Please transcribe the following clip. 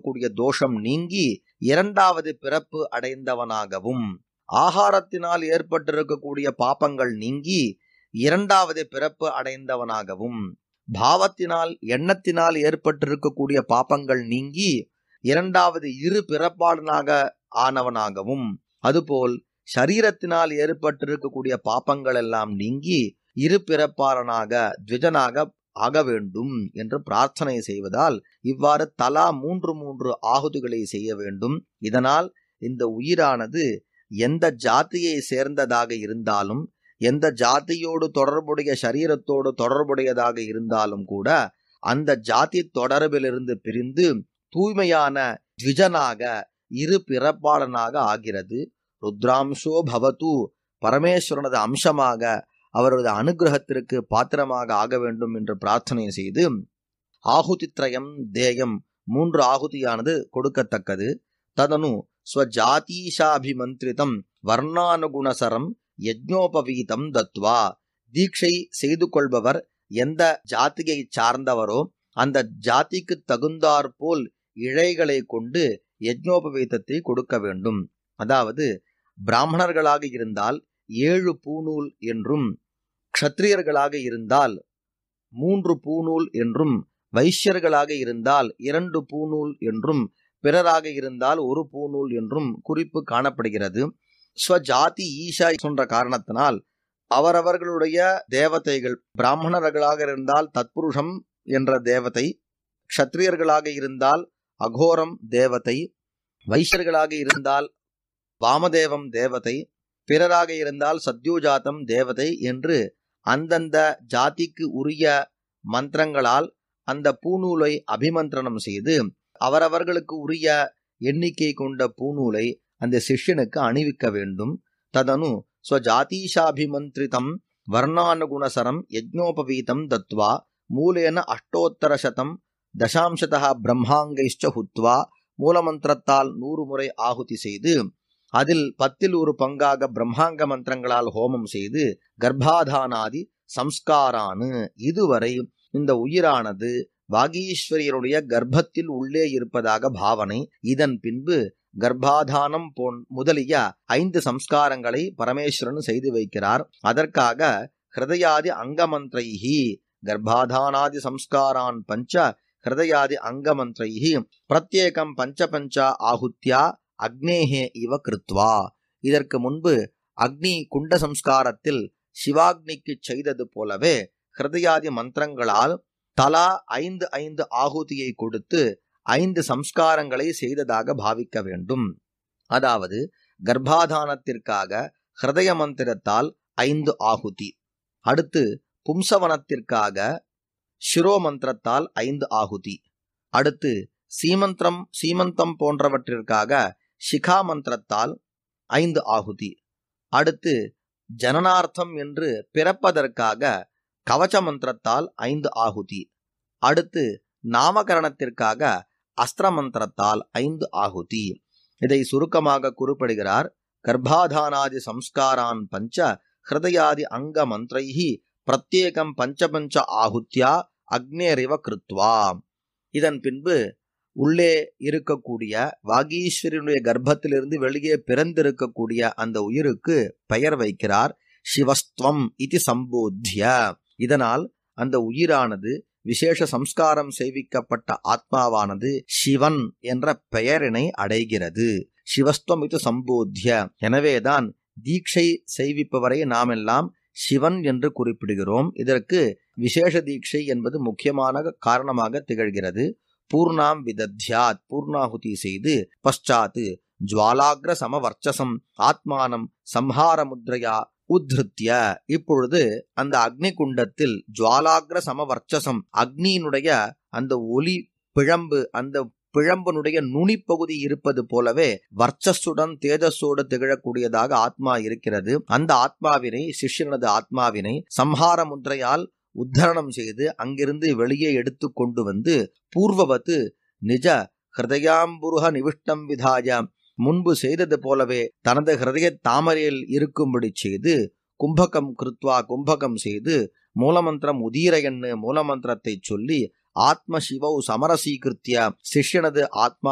ஏற்பட்டிருக்கக்கூடிய தோஷம் நீங்கி இரண்டாவது பிறப்பு அடைந்தவனாகவும் ஆகாரத்தினால் ஏற்பட்டிருக்கக்கூடிய பாப்பங்கள் நீங்கி இரண்டாவது பிறப்பு அடைந்தவனாகவும் பாவத்தினால் எண்ணத்தினால் ஏற்பட்டிருக்கக்கூடிய பாப்பங்கள் நீங்கி இரண்டாவது இரு பிறப்பாளனாக ஆனவனாகவும் அதுபோல் சரீரத்தினால் ஏற்பட்டிருக்கக்கூடிய பாப்பங்கள் எல்லாம் நீங்கி இரு பிறப்பாளனாக த்விஜனாக ஆக வேண்டும் என்று பிரார்த்தனை செய்வதால் இவ்வாறு தலா மூன்று மூன்று ஆகுதிகளை செய்ய வேண்டும் இதனால் இந்த உயிரானது எந்த ஜாதியை சேர்ந்ததாக இருந்தாலும் எந்த ஜாதியோடு தொடர்புடைய சரீரத்தோடு தொடர்புடையதாக இருந்தாலும் கூட அந்த ஜாதி தொடர்பிலிருந்து பிரிந்து தூய்மையான த்விஜனாக இரு பிறப்பாளனாக ஆகிறது ருத்ராம்சோ பவத்து பரமேஸ்வரனது அம்சமாக அவரது அனுகிரகத்திற்கு பாத்திரமாக ஆக வேண்டும் என்று பிரார்த்தனை செய்து ஆகுதித்ரயம் தேயம் மூன்று ஆகுதியானது கொடுக்கத்தக்கது ததனு ஸ்வஜாதீஷாபிமந்திரிதம் வர்ணானுகுணசரம் யஜ்ஞோபவீதம் தத்வா தீட்சை செய்து கொள்பவர் எந்த ஜாதியை சார்ந்தவரோ அந்த ஜாதிக்கு தகுந்தாற்போல் இழைகளை கொண்டு யஜ்ஞோபவீதத்தை கொடுக்க வேண்டும் அதாவது பிராமணர்களாக இருந்தால் ஏழு பூநூல் என்றும் க்ஷத்திரியர்களாக இருந்தால் மூன்று பூநூல் என்றும் வைஷ்யர்களாக இருந்தால் இரண்டு பூநூல் என்றும் பிறராக இருந்தால் ஒரு பூநூல் என்றும் குறிப்பு காணப்படுகிறது ஸ்வஜாதி ஈஷா என்ற காரணத்தினால் அவரவர்களுடைய தேவதைகள் பிராமணர்களாக இருந்தால் தத்புருஷம் என்ற தேவதை க்ஷத்திரியர்களாக இருந்தால் அகோரம் தேவதை வைஷ்யர்களாக இருந்தால் வாமதேவம் தேவதை பிறராக இருந்தால் சத்யோஜாத்தம் தேவதை என்று அந்தந்த ஜாதிக்கு உரிய மந்திரங்களால் அந்த பூநூலை அபிமந்திரணம் செய்து அவரவர்களுக்கு உரிய எண்ணிக்கை கொண்ட பூநூலை அந்த சிஷ்யனுக்கு அணிவிக்க வேண்டும் ததனு ஸ்வஜாதீஷாபிமந்திரிதம் வர்ணானுகுணசரம் யஜ்னோபவீதம் தத்வா மூலேன அஷ்டோத்தர சதம் தசாம்சதா பிரம்மாங்கைஷ்ட ஹுத்வா மூலமந்திரத்தால் நூறு முறை ஆகுதி செய்து அதில் பத்தில் ஒரு பங்காக பிரம்மாங்க மந்திரங்களால் ஹோமம் செய்து கர்ப்பாதானாதி சம்ஸ்காரானு இதுவரை இந்த உயிரானது வாகீஸ்வரியருடைய கர்ப்பத்தில் உள்ளே இருப்பதாக பாவனை இதன் பின்பு கர்ப்பாதானம் போன் முதலிய ஐந்து சம்ஸ்காரங்களை பரமேஸ்வரன் செய்து வைக்கிறார் அதற்காக ஹிருதயாதி அங்கமந்திரைஹி கர்ப்பாதானாதி சம்ஸ்காரான் பஞ்ச ஹிருதயாதி அங்கமந்திரைஹி பிரத்யேகம் பஞ்ச பஞ்ச ஆகுத்யா அக்னேஹே இவ கிருத்வா இதற்கு முன்பு அக்னி குண்ட சம்ஸ்காரத்தில் சிவாக்னிக்கு செய்தது போலவே ஹிருதயாதி மந்திரங்களால் தலா ஐந்து ஐந்து ஆகுதியை கொடுத்து ஐந்து சம்ஸ்காரங்களை செய்ததாக பாவிக்க வேண்டும் அதாவது கர்ப்பாதானத்திற்காக ஹிருதய மந்திரத்தால் ஐந்து ஆகுதி அடுத்து பும்சவனத்திற்காக ஷிரோ மந்திரத்தால் ஐந்து ஆகுதி அடுத்து சீமந்திரம் சீமந்தம் போன்றவற்றிற்காக சிகா மந்திரத்தால் ஐந்து ஆகுதி அடுத்து ஜனனார்த்தம் என்று பிறப்பதற்காக கவச்ச மந்திரத்தால் ஐந்து ஆகுதி அடுத்து நாமகரணத்திற்காக அஸ்திர மந்திரத்தால் ஐந்து ஆகுதி இதை சுருக்கமாக குறிப்பிடுகிறார் கர்ப்பாதானாதி சம்ஸ்காரான் பஞ்ச ஹிருதயாதி அங்க மந்திரைஹி பிரத்யேகம் பஞ்சபஞ்ச ஆகுத்யா அக்னேரிவ கிருத்வா இதன் பின்பு உள்ளே இருக்கக்கூடிய வாகீஸ்வரனுடைய கர்ப்பத்திலிருந்து வெளியே பிறந்திருக்கக்கூடிய அந்த உயிருக்கு பெயர் வைக்கிறார் சிவஸ்துவம் இது சம்போத்திய இதனால் அந்த உயிரானது விசேஷ சம்ஸ்காரம் செய்விக்கப்பட்ட ஆத்மாவானது சிவன் என்ற பெயரினை அடைகிறது சிவஸ்துவம் இது சம்போத்திய எனவேதான் தீட்சை செய்விப்பவரை நாம் எல்லாம் சிவன் என்று குறிப்பிடுகிறோம் இதற்கு விசேஷ தீட்சை என்பது முக்கியமான காரணமாக திகழ்கிறது பூர்ணாம் விதத்யாத் பூர்ணாகுதி செய்து பశ్చాத் ஜுவாலாகிர சமவர்ச்சசம் ஆத்மானம் சம்ஹார முத்ரையா உத்ருத்திய இப்பொழுது அந்த அக்னி குண்டத்தில் ஜுவாலாகிர சமவர்ச்சசம் அக்னியினுடைய அந்த ஒலி பிழம்பு அந்த பிழம்பனுடைய நுனிப்பகுதி இருப்பது போலவே வர்ச்சஸுடன் தேஜஸோடு திகழக்கூடியதாக ஆத்மா இருக்கிறது அந்த ஆத்மாவினை சிஷ்யனது ஆத்மாவினை சம்ஹார முத்ரையால் உத்தரணம் செய்து அங்கிருந்து வெளியே எடுத்து கொண்டு வந்து பூர்வவத்து நிஜ ஹிருதயாம்புருக நிவிஷ்டம் விதாய முன்பு செய்தது போலவே தனது ஹிருதய தாமரையில் இருக்கும்படி செய்து கும்பகம் கிருத்வா கும்பகம் செய்து மூலமந்திரம் உதீர எண்ணு மூலமந்திரத்தை சொல்லி ஆத்ம சிவௌ சமரசீகிருத்திய சிஷ்யனது ஆத்மா